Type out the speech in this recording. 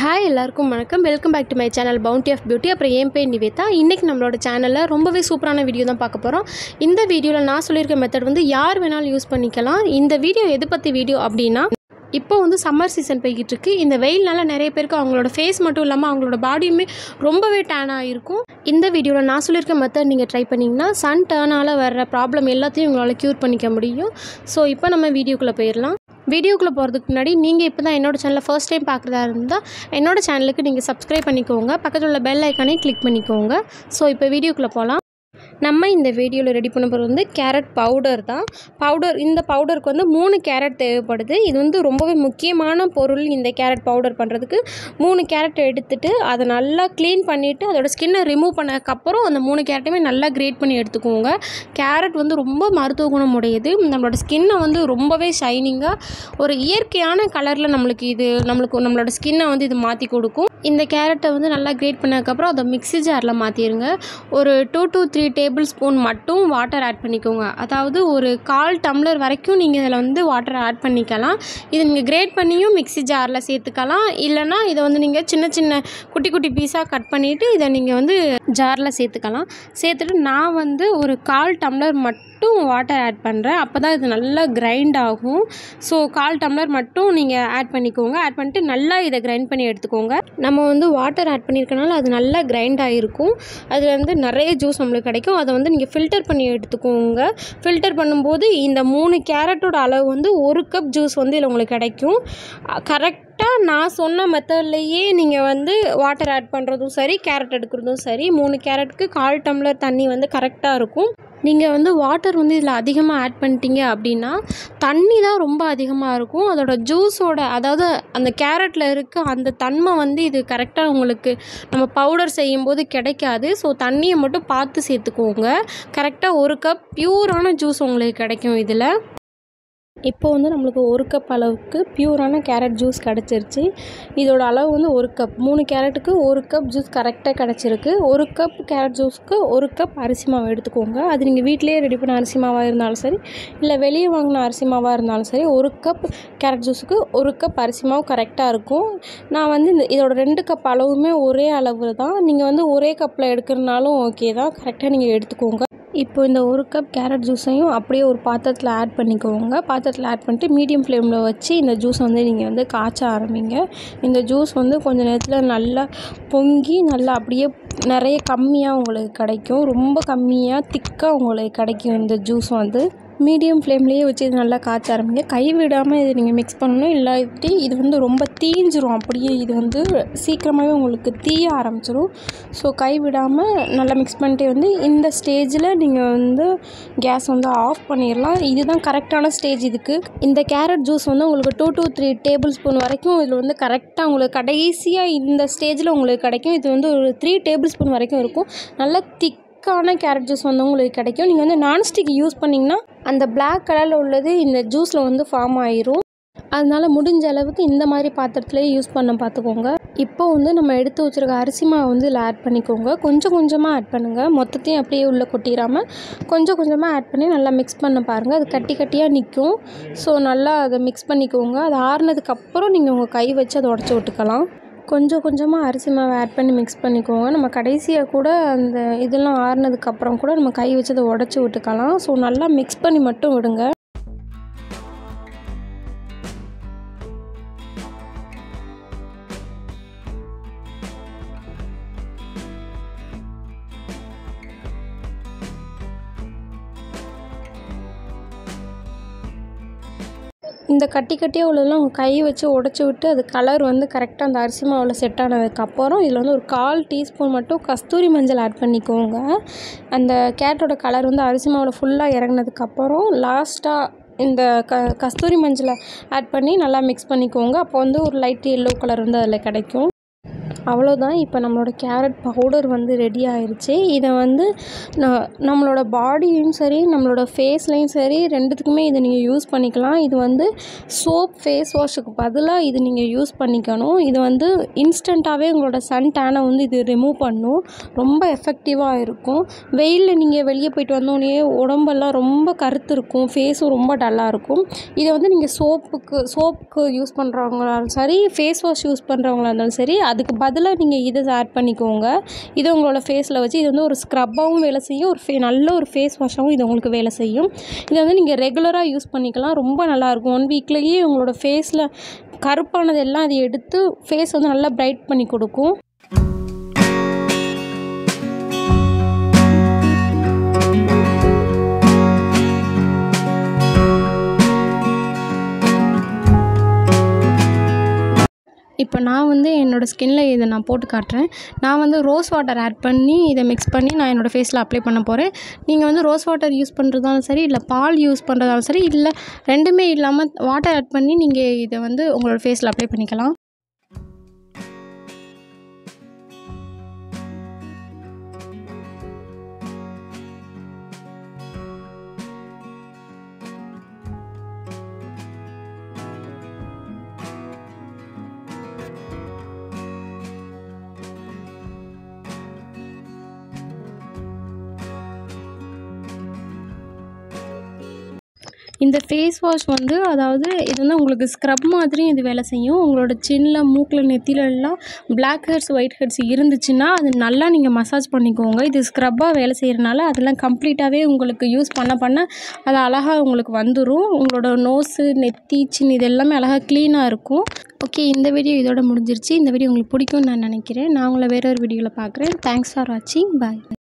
hi எல்லாருக்கும் வணக்கம் welcome back to my channel bounty of beauty அப்புறம் என் பேர் நிவேதா இன்றைக்கி நம்மளோட சேனலில் ரொம்பவே சூப்பரான வீடியோ தான் பார்க்க போகிறோம் இந்த வீடியோவில் நான் சொல்லியிருக்க மெத்தட் வந்து யார் வேணாலும் யூஸ் பண்ணிக்கலாம் இந்த வீடியோ எது பற்றி வீடியோ அப்படின்னா இப்போ வந்து சம்மர் சீசன் போய்கிட்டு இருக்கு இந்த வெயில்னால நிறைய பேருக்கு அவங்களோட ஃபேஸ் மட்டும் இல்லாமல் அவங்களோட பாடியுமே ரொம்பவே டேன் ஆகிருக்கும் இந்த வீடியோவில் நான் சொல்லியிருக்க மெத்தட் நீங்கள் ட்ரை பண்ணிங்கன்னா சன் டேர்னால் வர்ற ப்ராப்ளம் எல்லாத்தையும் உங்களால் க்யூர் பண்ணிக்க முடியும் ஸோ இப்போ நம்ம வீடியோக்குள்ளே போயிடலாம் வீடியோக்குள்ளே போகிறதுக்கு முன்னாடி நீங்கள் இப்போ தான் என்னோட சேனலை ஃபர்ஸ்ட் டைம் பார்க்குறதா இருந்தால் என்னோட சேனலுக்கு நீங்கள் சப்ஸ்கிரைப் பண்ணிக்கோங்க பக்கத்தில் உள்ள பெல் ஐக்கானே கிளிக் பண்ணிக்கோங்க ஸோ இப்போ வீடியோக்குள்ளே போகலாம் நம்ம இந்த வீடியோவில் ரெடி பண்ண போகிறது வந்து கேரட் பவுடர் தான் பவுடர் இந்த பவுடருக்கு வந்து மூணு கேரட் தேவைப்படுது இது வந்து ரொம்பவே முக்கியமான பொருள் இந்த கேரட் பவுடர் பண்ணுறதுக்கு மூணு கேரட் எடுத்துட்டு அதை நல்லா க்ளீன் பண்ணிவிட்டு அதோட ஸ்கின்னை ரிமூவ் பண்ணதுக்கப்புறம் அந்த மூணு கேரட்டுமே நல்லா கிரேட் பண்ணி எடுத்துக்கோங்க கேரட் வந்து ரொம்ப மருத்துவ குணம் உடையது நம்மளோட ஸ்கின்னை வந்து ரொம்பவே ஷைனிங்காக ஒரு இயற்கையான கலரில் நம்மளுக்கு இது நம்மளுக்கு நம்மளோட ஸ்கின்னை வந்து இது மாற்றி கொடுக்கும் இந்த கேரட்டை வந்து நல்லா கிரேட் பண்ணதுக்கப்புறம் அதை மிக்ஸி ஜாரில் மாற்றிடுங்க ஒரு two to three tablespoon மட்டும் வாட்டர் ஆட் பண்ணிக்கோங்க அதாவது ஒரு கால் டம்ளர் வரைக்கும் நீங்கள் இதில் வந்து வாட்டர் ஆட் பண்ணிக்கலாம் இது நீங்கள் கிரேட் பண்ணியும் மிக்ஸி ஜாரில் சேர்த்துக்கலாம் இல்லைனா இதை வந்து நீங்கள் சின்ன சின்ன குட்டி குட்டி பீஸாக கட் பண்ணிவிட்டு இதை நீங்கள் வந்து ஜாரில் சேர்த்துக்கலாம் சேர்த்துட்டு நான் வந்து ஒரு கால் டம்ளர் மட்டும் வாட்டர் ஆட் பண்ணுறேன் அப்போ தான் இது நல்லா கிரைண்ட் ஆகும் ஸோ கால் டம்ளர் மட்டும் நீங்கள் ஆட் பண்ணிக்கோங்க ஆட் பண்ணிட்டு நல்லா இதை கிரைண்ட் பண்ணி எடுத்துக்கோங்க நம்ம வந்து வாட்டர் ஆட் பண்ணியிருக்கனால அது நல்லா கிரைண்ட் ஆகிருக்கும் அதில் வந்து நிறைய ஜூஸ் நம்மளுக்கு கிடைக்கும் அதை வந்து நீங்கள் ஃபில்டர் பண்ணி எடுத்துக்கோங்க ஃபில்டர் பண்ணும்போது இந்த மூணு கேரட்டோட அளவு வந்து ஒரு கப் ஜூஸ் வந்து இதில் உங்களுக்கு கிடைக்கும் கரெக்டாக நான் சொன்ன மெத்தட்லேயே நீங்கள் வந்து வாட்டர் ஆட் பண்ணுறதும் சரி கேரட் எடுக்கிறதும் சரி மூணு கேரட்டுக்கு கால் டம்ளர் தண்ணி வந்து கரெக்டாக இருக்கும் நீங்கள் வந்து வாட்டர் வந்து இதில் அதிகமாக ஆட் பண்ணிட்டீங்க அப்படின்னா தண்ணி தான் ரொம்ப அதிகமாக இருக்கும் அதோட ஜூஸோட அதாவது அந்த கேரட்டில் இருக்க அந்த தன்மை வந்து இது கரெக்டாக உங்களுக்கு நம்ம பவுடர் செய்யும்போது கிடைக்காது ஸோ தண்ணியை மட்டும் பார்த்து சேர்த்துக்கோங்க கரெக்டாக ஒரு கப் பியூரான ஜூஸ் உங்களுக்கு கிடைக்கும் இதில் இப்போ வந்து நம்மளுக்கு ஒரு கப் அளவுக்கு பியூரான கேரட் ஜூஸ் கிடச்சிருச்சு இதோட அளவு வந்து ஒரு கப் மூணு கேரட்டுக்கு ஒரு கப் ஜூஸ் கரெக்டாக கிடச்சிருக்கு ஒரு கப் கேரட் ஜூஸ்க்கு ஒரு கப் அரிசி மாவு எடுத்துக்கோங்க அது நீங்கள் வீட்டிலேயே ரெடி பண்ண அரிசி மாவாக இருந்தாலும் சரி இல்லை வெளியே வாங்கின அரிசி மாவாக இருந்தாலும் சரி ஒரு கப் கேரட் ஜூஸுக்கு ஒரு கப் அரிசி மாவு கரெக்டாக இருக்கும் நான் வந்து இந்த இதோட ரெண்டு கப் அளவுமே ஒரே அளவு தான் நீங்கள் வந்து ஒரே கப்பில் எடுக்கிறனாலும் ஓகே தான் கரெக்டாக நீங்கள் எடுத்துக்கோங்க இப்போ இந்த ஒரு கப் கேரட் ஜூஸையும் அப்படியே ஒரு பாத்திரத்தில் ஆட் பண்ணிக்கோங்க பாத்திரத்தில் ஆட் பண்ணிட்டு மீடியம் ஃப்ளேமில் வச்சு இந்த ஜூஸ் வந்து நீங்கள் வந்து காய்ச்ச ஆரம்பிங்க இந்த ஜூஸ் வந்து கொஞ்சம் நேரத்தில் நல்லா பொங்கி நல்லா அப்படியே நிறைய கம்மியாக உங்களுக்கு கிடைக்கும் ரொம்ப கம்மியாக திக்காக உங்களுக்கு கிடைக்கும் இந்த ஜூஸ் வந்து மீடியம் ஃப்ளேம்லேயே வச்சு இது நல்லா காய்ச்ச ஆரம்பிங்க கை விடாமல் இதை நீங்கள் மிக்ஸ் பண்ணணும் இல்லாட்டி இது வந்து ரொம்ப தீஞ்சிரும் அப்படியே இது வந்து சீக்கிரமாகவே உங்களுக்கு தீய ஆரம்பிச்சிரும் ஸோ கை விடாமல் நல்லா மிக்ஸ் பண்ணிட்டே வந்து இந்த ஸ்டேஜில் நீங்கள் வந்து கேஸ் வந்து ஆஃப் பண்ணிடலாம் இதுதான் கரெக்டான ஸ்டேஜ் இதுக்கு இந்த கேரட் ஜூஸ் வந்து உங்களுக்கு two to three tablespoon வரைக்கும் இதில் வந்து கரெக்டாக உங்களுக்கு கடைசியாக இந்த ஸ்டேஜில் உங்களுக்கு கிடைக்கும் இது வந்து ஒரு த்ரீ டேபிள் ஸ்பூன் வரைக்கும் இருக்கும் நல்லா திக் திக்கான கேரட் ஜூஸ் வந்து உங்களுக்கு கிடைக்கும் நீங்கள் வந்து நான்ஸ்டிக் யூஸ் பண்ணிங்கன்னா அந்த பிளாக் கலரில் உள்ளது இந்த ஜூஸில் வந்து ஃபார்ம் ஆயிரும் அதனால முடிஞ்ச அளவுக்கு இந்த மாதிரி பாத்திரத்துலேயே யூஸ் பண்ண பார்த்துக்கோங்க இப்போ வந்து நம்ம எடுத்து வச்சுருக்க அரிசி மாவு வந்து இதில் ஆட் பண்ணிக்கோங்க கொஞ்சம் கொஞ்சமாக ஆட் பண்ணுங்கள் மொத்தத்தையும் அப்படியே உள்ளே கொட்டிடாமல் கொஞ்சம் கொஞ்சமாக ஆட் பண்ணி நல்லா மிக்ஸ் பண்ண பாருங்கள் அது கட்டி கட்டியாக நிற்கும் ஸோ நல்லா அதை மிக்ஸ் பண்ணிக்கோங்க அது ஆறுனதுக்கப்புறம் நீங்கள் உங்கள் கை வச்சு அதை உடச்சி விட்டுக்கலாம் கொஞ்சம் கொஞ்சமாக அரிசி மாவை ஆட் பண்ணி மிக்ஸ் பண்ணிக்கோங்க நம்ம கடைசியாக கூட அந்த இதெல்லாம் ஆறுனதுக்கப்புறம் கூட நம்ம கை வச்சு அதை உடச்சி விட்டுக்கலாம் ஸோ நல்லா மிக்ஸ் பண்ணி மட்டும் விடுங்க இந்த கட்டி கட்டியாக உள்ளதெல்லாம் உங்கள் கை வச்சு உடச்சி விட்டு அது கலர் வந்து கரெக்டாக அந்த அரிசி மாவில் செட் ஆனதுக்கப்புறம் இதில் வந்து ஒரு கால் டீஸ்பூன் மட்டும் கஸ்தூரி மஞ்சள் ஆட் பண்ணிக்கோங்க அந்த கேரட்டோட கலர் வந்து அரிசி மாவில் ஃபுல்லாக இறங்கினதுக்கப்புறம் லாஸ்ட்டாக இந்த க கஸ்தூரி மஞ்சளை ஆட் பண்ணி நல்லா மிக்ஸ் பண்ணிக்கோங்க அப்போ வந்து ஒரு லைட் எல்லோ கலர் வந்து அதில் கிடைக்கும் அவ்வளோதான் இப்போ நம்மளோட கேரட் பவுடர் வந்து ரெடி ஆயிருச்சு இதை வந்து ந- நம்மளோட பாடியும் சரி நம்மளோட ஃபேஸ்லேயும் சரி ரெண்டுத்துக்குமே இதை நீங்கள் யூஸ் பண்ணிக்கலாம் இது வந்து சோப் ஃபேஸ் வாஷுக்கு பதிலாக இது நீங்கள் யூஸ் பண்ணிக்கணும் இது வந்து இன்ஸ்டண்ட்டாகவே உங்களோட சன் டேனை வந்து இது ரிமூவ் பண்ணும் ரொம்ப எஃபெக்டிவாக இருக்கும் வெயிலில் நீங்கள் வெளியே போயிட்டு வந்தோடனே உடம்பெல்லாம் ரொம்ப கருத்து இருக்கும் ஃபேஸும் ரொம்ப டல்லாக இருக்கும் இதை வந்து நீங்கள் சோப்புக்கு சோப்புக்கு யூஸ் பண்ணுறவங்களாலும் சரி ஃபேஸ் வாஷ் யூஸ் பண்ணுறவங்களா இருந்தாலும் சரி அதுக்கு பதிலாக நீங்கள் இதை ஆட் பண்ணிக்கோங்க இது உங்களோட ஃபேஸில் வச்சு இது வந்து ஒரு ஸ்க்ரப்பாகவும் வேலை செய்யும் ஒரு ஃபே நல்ல ஒரு ஃபேஸ் வாஷாகவும் இது உங்களுக்கு வேலை செய்யும் இதை வந்து நீங்கள் ரெகுலராக யூஸ் பண்ணிக்கலாம் ரொம்ப நல்லாயிருக்கும் ஒன் வீக்லேயே உங்களோட ஃபேஸில் கருப்பானது எல்லாம் அது எடுத்து ஃபேஸ் வந்து நல்லா பிரைட் பண்ணி கொடுக்கும் இப்போ நான் வந்து என்னோடய ஸ்கின்ல இதை நான் போட்டு காட்டுறேன் நான் வந்து ரோஸ் வாட்டர் ஆட் பண்ணி இதை மிக்ஸ் பண்ணி நான் என்னோடய ஃபேஸில் அப்ளை பண்ண போகிறேன் நீங்கள் வந்து ரோஸ் வாட்டர் யூஸ் பண்ணுறதாலும் சரி இல்லை பால் யூஸ் பண்ணுறதாலும் சரி இல்லை ரெண்டுமே இல்லாமல் வாட்டர் ஆட் பண்ணி நீங்கள் இதை வந்து உங்களோட ஃபேஸில் அப்ளை பண்ணிக்கலாம் இந்த ஃபேஸ் வாஷ் வந்து அதாவது இது வந்து உங்களுக்கு ஸ்க்ரப் மாதிரி இது வேலை செய்யும் உங்களோட சின்னில் மூக்கில் நெத்திலெல்லாம் பிளாக் ஹெட்ஸ் ஒயிட் ஹெட்ஸ் இருந்துச்சுன்னா அது நல்லா நீங்கள் மசாஜ் பண்ணிக்கோங்க இது ஸ்க்ரப்பாக வேலை செய்கிறனால அதெல்லாம் கம்ப்ளீட்டாகவே உங்களுக்கு யூஸ் பண்ண பண்ண அது அழகாக உங்களுக்கு வந்துடும் உங்களோட நோஸு நெத்தி சின் இது எல்லாமே அழகாக க்ளீனாக இருக்கும் ஓகே இந்த வீடியோ இதோட முடிஞ்சிருச்சு இந்த வீடியோ உங்களுக்கு பிடிக்கும்னு நான் நினைக்கிறேன் நான் உங்களை வேற ஒரு வீடியோவில் பார்க்குறேன் தேங்க்ஸ் ஃபார் வாட்சிங் பாய்